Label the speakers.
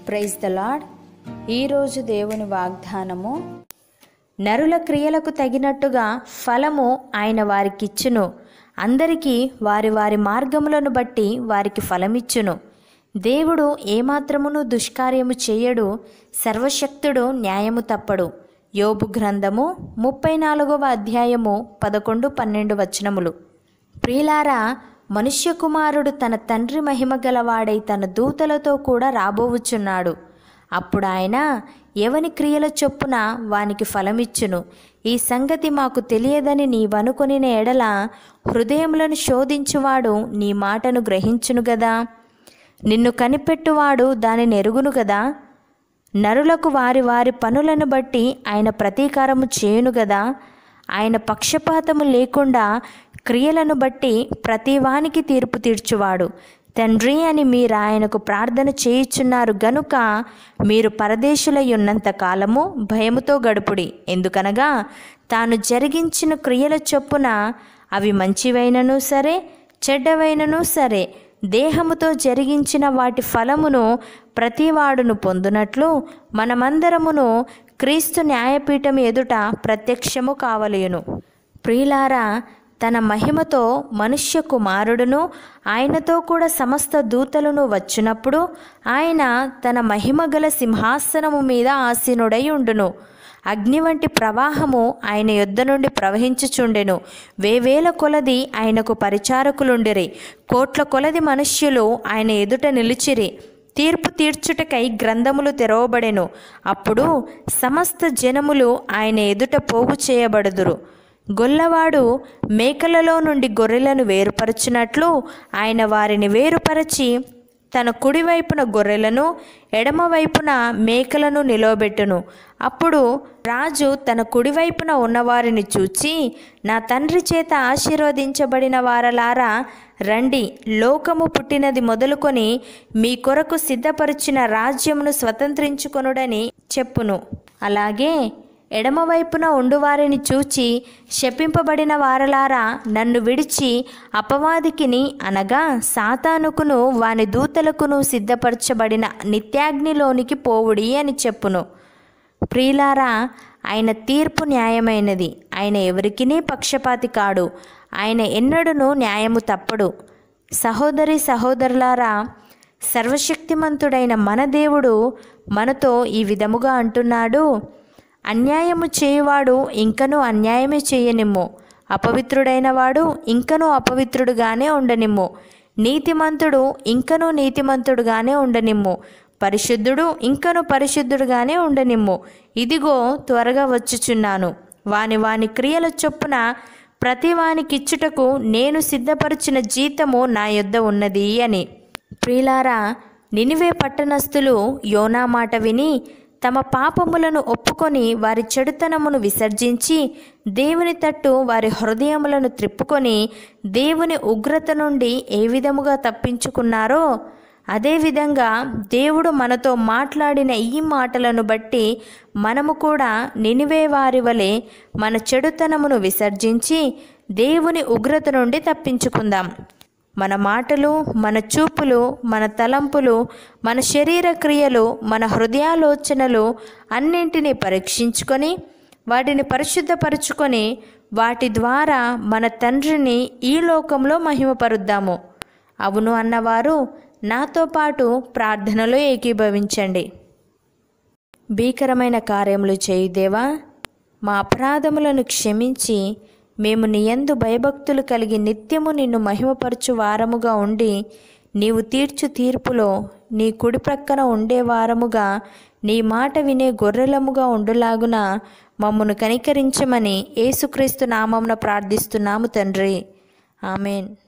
Speaker 1: praise the lord ఈరోజు దేవుని వాగ్దానము నరుల క్రియలకు తగినట్టుగా ఫలము ఆయన వారికిచ్చును అందరికీ వారి వారి మార్గములను బట్టి వారికి ఫలమిచ్చును దేవుడు ఏమాత్రమును దుష్కార్యము చేయడు సర్వశక్తుడు న్యాయము తప్పడు యోబు గ్రంథము ముప్పై నాలుగవ అధ్యాయము పదకొండు పన్నెండు వచనములు ప్రియులారా మనుష్య కుమారుడు తన తండ్రి మహిమ గలవాడై తన దూతలతో కూడా రాబోవుచున్నాడు అప్పుడు ఆయన ఎవని క్రియల చొప్పున వానికి ఫలమిచ్చును ఈ సంగతి మాకు తెలియదని నీవనుకొనిన ఎడల హృదయములను శోధించువాడు నీ మాటను గ్రహించును గదా నిన్ను కనిపెట్టువాడు దానిని ఎరుగును గదా నరులకు వారి వారి పనులను బట్టి ఆయన ప్రతీకారము చేయును గదా ఆయన పక్షపాతము లేకుండా క్రియలను బట్టి ప్రతివానికి తీర్పు తీర్చువాడు తండ్రి అని మీరు ఆయనకు ప్రార్థన చేయుచున్నారు గనుక మీరు పరదేశులై ఉన్నంత కాలము భయముతో గడుపుడి ఎందుకనగా తాను జరిగించిన క్రియల చొప్పున అవి మంచివైనను సరే చెడ్డవైనను సరే దేహముతో జరిగించిన వాటి ఫలమును ప్రతివాడును పొందునట్లు మనమందరమును క్రీస్తు న్యాయపీఠం ఎదుట ప్రత్యక్షము కావలేను ప్రియులారా తన మహిమతో మనుష్య కుమారుడును ఆయనతో కూడా సమస్త దూతలను వచ్చినప్పుడు ఆయన తన మహిమ గల సింహాసనము మీద ఆసీనుడై ఉండును అగ్ని వంటి ప్రవాహము ఆయన యొద్ద నుండి ప్రవహించుచుండెను వేవేల కొలది ఆయనకు పరిచారకులుండిరి కోట్ల కొలది మనుష్యులు ఆయన ఎదుట నిలిచిరి తీర్పు తీర్చుటకై గ్రంథములు తెరవబడెను అప్పుడు సమస్త జనములు ఆయన ఎదుట పోగు చేయబడుదురు గొల్లవాడు మేకలలో నుండి గొర్రెలను వేరుపరచినట్లు ఆయన వారిని వేరుపరచి తన కుడివైపున గొర్రెలను ఎడమవైపున మేకలను నిలవబెట్టును అప్పుడు రాజు తన కుడివైపున ఉన్నవారిని చూచి నా తండ్రి చేత ఆశీర్వదించబడిన వారలారా రండి లోకము పుట్టినది మొదలుకొని మీ కొరకు సిద్ధపరిచిన రాజ్యమును స్వతంత్రించుకొనుడని చెప్పును అలాగే ఎడమవైపున ఉండువారిని చూచి శపింపబడిన వారలారా నన్ను విడిచి అపవాదికిని అనగా సాతానుకును వాని దూతలకును సిద్ధపరచబడిన నిత్యాగ్నిలోనికి పోవుడి అని చెప్పును ప్రియులారా ఆయన తీర్పు న్యాయమైనది ఆయన ఎవరికినీ పక్షపాతి కాడు ఆయన ఎన్నడూను న్యాయము తప్పడు సహోదరి సహోదరులారా సర్వశక్తిమంతుడైన మన దేవుడు మనతో ఈ విధముగా అంటున్నాడు అన్యాయము చేయువాడు ఇంకనూ అన్యాయమే చేయనిమ్ము అపవిత్రుడైన వాడు ఇంకనూ అపవిత్రుడుగానే ఉండనిమ్ము నీతిమంతుడు ఇంకనూ నీతిమంతుడుగానే ఉండనిమ్ము పరిశుద్ధుడు ఇంకను పరిశుద్ధుడుగానే ఉండనిమ్ము ఇదిగో త్వరగా వచ్చుచున్నాను వాని వాని క్రియల చొప్పున ప్రతి వానికిచ్చుటకు నేను సిద్ధపరిచిన జీతము నా యొద్ద ఉన్నది అని ప్రియులారా నినివే పట్టణస్థులు యోనా మాట విని తమ పాపములను ఒప్పుకొని వారి చెడుతనమును విసర్జించి దేవుని తట్టు వారి హృదయములను త్రిప్పుకొని దేవుని ఉగ్రత నుండి ఏ విధముగా తప్పించుకున్నారో అదేవిధంగా దేవుడు మనతో మాట్లాడిన ఈ మాటలను బట్టి మనము కూడా నినివే వారి వలె మన చెడుతనమును విసర్జించి దేవుని ఉగ్రత నుండి తప్పించుకుందాం మన మాటలు మన చూపులు మన తలంపులు మన శరీర క్రియలు మన హృదయాలోచనలు అన్నింటినీ పరీక్షించుకొని వాటిని పరిశుద్ధపరుచుకొని వాటి ద్వారా మన తండ్రిని ఈ లోకంలో మహిమపరుద్దాము అవును అన్నవారు నాతో పాటు ప్రార్థనలో ఏకీభవించండి భీకరమైన కార్యములు చేయుదేవా మా అపరాధములను క్షమించి మేము నీయందు భయభక్తులు కలిగి నిత్యము నిన్ను మహిమపరచు వారముగా ఉండి నీవు తీర్చు తీర్పులో నీ కుడి ప్రక్కన ఉండే వారముగా నీ మాట వినే గొర్రెలముగా ఉండులాగున మమ్మను కనికరించమని యేసుక్రీస్తు నామమున ప్రార్థిస్తున్నాము తండ్రి ఆమెన్